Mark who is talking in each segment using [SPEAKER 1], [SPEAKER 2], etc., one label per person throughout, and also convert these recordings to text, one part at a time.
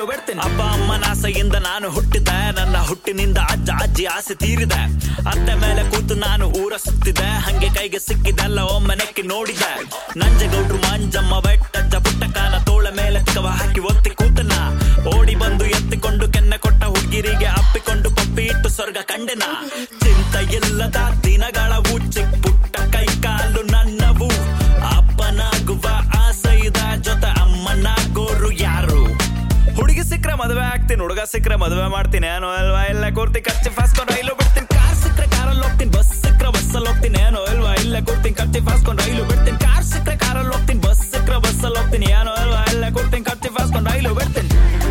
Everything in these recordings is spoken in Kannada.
[SPEAKER 1] ಬಿಡ್ತೀನಿ ಅಪ್ಪ ಅಮ್ಮನ ಆಸೆಯಿಂದ ನಾನು ಹುಟ್ಟಿದೆ ನನ್ನ ಹುಟ್ಟಿನಿಂದ ಅಜ್ಜ ಅಜ್ಜಿ ಆಸೆ ತೀರಿದೆ ಅತ್ತೆ ಮೇಲೆ ಕೂತು ನಾನು ಊರ ಸುತ್ತಿದೆ ಹಂಗೆ ಕೈಗೆ ಸಿಕ್ಕಿದೆಲ್ಲ ಒಮ್ಮೆ ನೆಕ್ಕಿ ನೋಡಿದೆ ನಂಜಗೌಡ್ರು ಮಂಜಮ್ಮ ಬೆಟ್ಟಜ್ಜ ಪುಟ್ಟಕ್ಕನ ತೋಳ ಮೇಲೆ ಕವ ಹಾಕಿ ಒತ್ತಿ ಕೂತನ ಓಡಿ ಬಂದು ಎತ್ತಿಕೊಂಡು ಕೆನ್ನೆ ಕೊಟ್ಟ ಹುಡುಗಿರಿಗೆ ಅಪ್ಪಿಕೊಂಡು ಕೊಪ್ಪಿ ಇಟ್ಟು ಸ್ವರ್ಗ ಕಂಡೆನ ಚಿಂತ ಇಲ್ಲದ ದಿನಗಳವು ಚಿಕ್ಕ ಪುಟ್ಟ ಕೈ ಕಾಲು ನನ್ನವು ಅಪ್ಪನಾಗುವ ಆಸೆ ಇದೆ ಜೊತೆ ಅಮ್ಮನಾಗೋರು ಯಾರು ಹುಡುಗಿ ಸಿಕ್ಕ್ರೆ ಮದುವೆ ಆಗ್ತೀನಿ ಹುಡುಗ ಸಿಕ್ಕ್ರೆ ಮದುವೆ ಮಾಡ್ತೀನಿ ಏನೋ ಅಲ್ವಾ ಇಲ್ಲ ಕೂರ್ತಿ ಖರ್ಚು ಫಾಸ್ಕೊಂಡು ರೈಲು ಬಿಡ್ತೀನಿ ಕಾರ್ ಸಿಕ್ಕ್ರೆ ಕಾರಲ್ಲಿ ಹೋಗ್ತೀನಿ ಬಸ್ ಸಿಕ್ಕ್ರೆ ಬಸ್ಸಲ್ಲಿ ಹೋಗ್ತೀನಿ ಏನೋ ಅಲ್ವಾ ಇಲ್ಲ ಕೂರ್ತೀನಿ ಖರ್ಚು ಫಾಸ್ಕೊಂಡು ರೈಲು ಬಿಡ್ತೀನಿ ಕಾರ್ ಸಿಕ್ಕ್ರೆ ಕಾರಲ್ಲಿ ಹೋಗ್ತೀನಿ ಬಸ್ ಸಿಕ್ಕ್ರೆ ಬಸ್ಸಲ್ಲಿ ಹೋಗ್ತೀನಿ ಏನೋ ಅಲ್ವಾ ಇಲ್ಲ ಕೂರ್ತೀನಿ ಖರ್ಚು ಫಾಸ್ಕೊಂಡು ರೈಲು ಬಿಡ್ತೀನಿ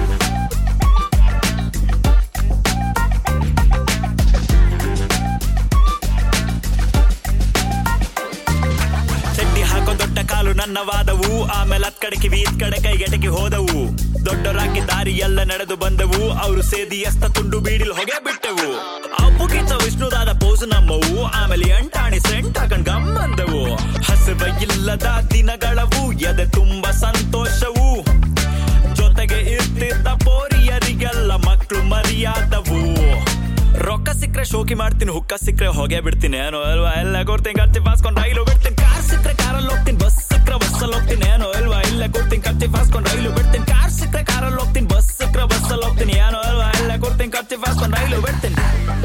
[SPEAKER 1] ಚಡ್ಡಿ ಹಾಕೋ ದೊಡ್ಡ ಕಾಲು ನನ್ನ ವಾದವು ಆಮೇಲೆ ಹತ್ ಕಡೆ ಕಿವಿ ಇತ್ ಕಡೆ ಕೈಗೆಟಕಿ ಹೋದವು ದೊಡ್ಡರಾಗಿ ದಾರಿ ಎಲ್ಲ ನಡೆದು ಬಂದವು ಅವರು ಸೇದಿ ಎಸ್ತ ತುಂಡು ಬೀಡಿಲ್ ಹೊಗೆ ಬಿಟ್ಟವು ಅಪ್ಪುಗಿಂತ ವಿಷ್ಣುದಾದ ಪೋಸು ನಮ್ಮವು ಆಮೇಲೆ ಎಂಟಾಣಿ ಸೆಂಟ್ ಹಾಕೊಂಡ್ ಗಮ್ಮಂದವು ಹಸಿವ ಇಲ್ಲದ ದಿನಗಳವು ಎದೆ ತುಂಬಾ ಸಂತೋಷವು ಜೊತೆಗೆ ಇರ್ತಿದ್ದ ಪೋರಿಯರಿಗೆಲ್ಲ ಮಕ್ಕಳು ಮರಿಯಾದವು ರೊಕ್ಕ ಸಿಕ್ಕ್ರೆ ಶೋಕಿ ಮಾಡ್ತೀನಿ ಹುಕ್ಕ ಸಿಕ್ಕ್ರೆ ಹೊಗೆ ಬಿಡ್ತೀನಿ ಏನೋ ಅಲ್ವಾ ಎಲ್ಲ ಕೊಡ್ತೀನಿ ಖರ್ಚಿ ಫಾಸ್ಕೊಂಡು ರೈಲು ಬಿಡ್ತೀನಿ ಕಾರ್ ಸಿಕ್ಕ್ರೆ ಕಾರಲ್ಲಿ ಹೋಗ್ತೀನಿ ಬಸ್ ಸಿಕ್ಕ್ರೆ ಬಸ್ಸಲ್ಲಿ ಹೋಗ್ತೀನಿ ಏನೋ ಅಲ್ವಾ ಇಲ್ಲ ಕೊಡ್ತೀನಿ ಖರ್ಚಿ ಫಾಸ್ಕೊಂಡು ರೈಲು ಬಿಡ್ತೀನಿ ಕಾರ್ ಸಿಕ್ಕ್ರೆ ಕಾರಲ್ಲಿ ಹೋಗ್ತೀನಿ ಬಸ್ ಸಿಕ್ಕ್ರೆ ಬಸ್ಸಲ್ಲಿ ಹೋಗ್ತೀನಿ ಏನೋ ಅಲ್ವಾ ಎಲ್ಲ ಕೊಡ್ತೀನಿ ಖರ್ಚಿ ಫಾಸ್ಕೊಂಡು ರೈಲು ಬಿಡ್ತೀನಿ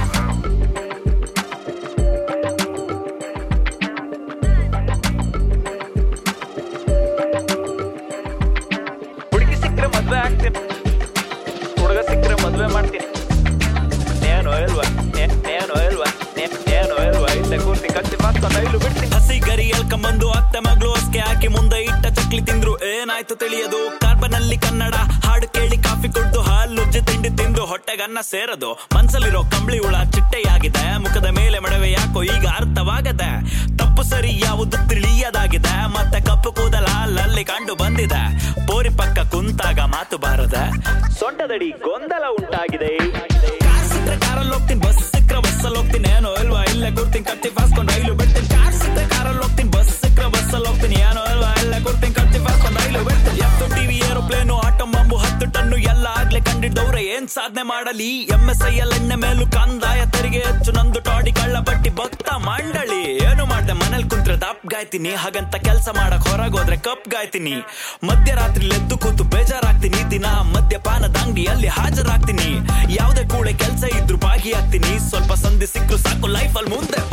[SPEAKER 1] ಹುಡುಗಿ ಸಿಕ್ಕರೆ ಮದ್ವೆ ಆಗ್ತೀನಿ ಹುಡುಗ ಸಿಕ್ಕರೆ ಮದ್ವೆ ಮಾಡ್ತೀನಿ ನೇನು ಅಲ್ವಾ ನೇ- ನೇನು ಅಲ್ವಾ ನೇ- ನೇನು ಅಲ್ವಾ ಇಲ್ಲ ಕೂರ್ತಿ ಕತ್ತಿ ಮಾಸ್ಕೊಂಡು ರೈಲು ಬಿಡ್ತೀನಿ ಹಸಿ ಗರಿ ಎಲ್ಕೊಂಬಂದು ಅತ್ತೆ ಮಗಳು ಹೊಸ್ಕೆ ಹಾಕಿ ಮುಂದೆ ಇಟ್ಟ ಚಕ್ಲಿ ತಿಂದ್ರು ಏನಾಯ್ತು ತಿಳಿಯದು ಕಾರ್ಬನ್ ಅಲ್ಲಿ ಕನ್ನಡ ಹಾಡು ಕೇಳಿ ಕಾಫಿ ಕುಡ್ದು ಹಾಲು ಉಜ್ಜಿ ತಿಂಡಿ ತಿಂದು ಹೊಟ್ಟೆಗನ್ನ ಸೇರದು ಮನ್ಸಲ್ಲಿರೋ ಕಂಬಳಿ ಹುಳ ಚಿಟ್ಟೆಯಾಗಿದೆ ಮುಖದ ಮೇಲೆ ಮಡವೆ ಯಾಕೋ ಈಗ ಅರ್ಥವಾಗದೆ ತಪ್ಪು ಸರಿ ಯಾವುದು ತಿಳಿಯದಾಗಿದೆ ಮತ್ತೆ ಕಪ್ಪು ಕೂದಲ ಅಲ್ಲಲ್ಲಿ ಕಂಡು ಬಂದಿದೆ ಪೋರಿ ಪಕ್ಕ ಕುಂತಾಗ ಮಾತು ಬಾರದೆ ಸೊಂಟದಡಿ ಗೊಂದಲ ಉಂಟಾಗಿದೆ ಕಾರ್ ಸಿಕ್ಕ್ರೆ ಕಾರಲ್ಲಿ ಹೋಗ್ತೀನಿ ಬಸ್ ಸಿಕ್ಕ್ರೆ ಬಸ್ಸಲ್ಲಿ ಹೋಗ್ತೀನಿ ಏನೋ ಅಲ್ವಾ ಇಲ್ಲೇ ಕೂರ್ತೀನಿ ಕತ್ತಿ ಫಾಸ್ಕೊಂಡು ರೈಲು ಬಿಡ್ತೀನಿ ಕಾರ್ ಸಿಕ್ಕ್ರೆ ಕಾರಲ್ಲಿ ಹೋಗ್ತೀನಿ ಬಸ್ ಸಿಕ್ಕ್ರೆ ಬಸ್ಸಲ್ಲಿ ಹೋಗ್ತೀನಿ ಏನೋ ಅಲ್ವಾ ಇಲ್ಲೇ ಕೂರ್ತೀನಿ ಕತ್ತಿ ಫಾಸ್ಕೊಂಡು ರೈಲು ಬಿಡ್ತೀನಿ ಎತ್ತು ಟಿವಿ ಏರೋಪ್ಲೇನು ಆಟೋ ಬಾಂಬು ಹತ್ತು ಟನ್ನು ಎಲ್ಲ ಆಗ್ಲೇ ಕಂಡಿದ್ದವ್ರೆ ಏನ್ ಸಾಧನೆ ಮಾಡಲಿ ಎಂ ಎಸ್ ಐ ಎಲ್ ಎಣ್ಣೆ ಮೇಲೂ ಕಂದಾಯ ತೆರಿಗೆ ಹೆಚ್ಚು ನಂದು ಟಾಡಿ ಕಳ್ಳ ಬಟ್ಟಿ ಭಕ್ತ ಮಂಡಳಿ ಏನು ಮಾಡ್ದೆ ಮನೇಲಿ ಕುಂತ್ರೆ ದಪ್ ಗಾಯ್ತೀನಿ ಹಾಗಂತ ಕೆಲಸ ಮಾಡಕ್ ಹೊರಗೋದ್ರೆ ಕಪ್ ಗಾಯ್ತೀನಿ ಮಧ್ಯರಾತ್ರಿ ಎದ್ದು ಕೂತು ಬೇಜಾರಾಗ್ತೀನಿ ದಿನ ಮದ್ಯಪಾನದ ಅಂಗಡಿಯಲ್ಲಿ ಹಾಜರಾಗ್ತೀನಿ ಯಾವ್ದೇ ಕೂಳೆ ಕೆಲಸ ಇದ್ರು ಭಾಗಿಯಾಗ್ತೀನಿ ಸ್ವಲ್ಪ ಸಂಧಿ ಸಿಕ್ಕರು ಸಾಕು ಲೈಫ್ ಅಲ್ಲಿ ಮುಂದೆ